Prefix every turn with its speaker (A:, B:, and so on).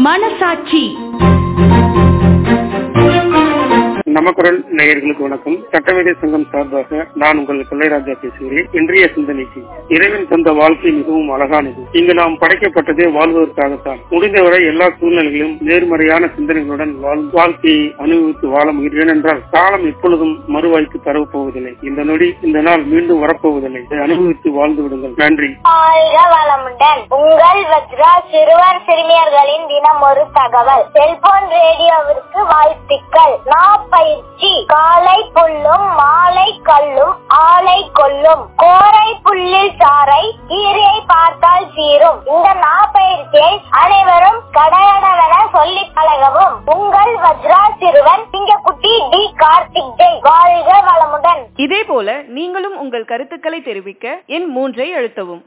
A: மனசாட்சி
B: நமக்குரல் நேயர்களுக்கு வணக்கம் சட்டமேதை சங்கம் சார்பாக நான் உங்கள் கொள்ளைராஜா பேசுகிறேன் இன்றைய சிந்தனைக்கு இறைவன் தந்த வாழ்க்கை மிகவும் அழகானது இங்கு நாம் படைக்கப்பட்டதே வாழ்வதற்காகத்தான் முடிந்தவரை எல்லா சூழ்நிலைகளிலும் நேர்மறையான சிந்தனைகளுடன் வாழ்- வாழ்க்கையை அனுபவித்து வாழ முயற்சி என்றால் காலம் எப்பொழுதும் மறுவாய்ப்பு தரப்போவதில்லை இந்த நொடி இந்த நாள் மீண்டும் வரப்போவதில்லை இதை அனுபவித்து வாழ்ந்து விடுங்கள் நன்றி
C: வாழ்க வளமுடன் உங்கள் வஜ்ரா சிறுவர் சிறுமியர்களின் தினம் ஒரு தகவல் செல்போன் ரேடியோவிற்கு வாழ்த்துக்கள் நான் பயிற்சி காலை புல்லும் மாலை கல்லும் ஆலை கொல்லும் கோரை புல்லில் சாறை கீரையை பார்த்தால் சீரும் இந்த நாப்பயிற்சியை அனைவரும் கடையடவென சொல்லி பழகவும் உங்கள் வஜ்ரா சிறுவன் சிங்கக்குட்டி டி கார்த்திக் ஜெய் வாழ்க வளமுடன்
A: இதே போல நீங்களும் உங்கள் கருத்துக்களை தெரிவிக்க எண் மூன்றை அழுத்தவும்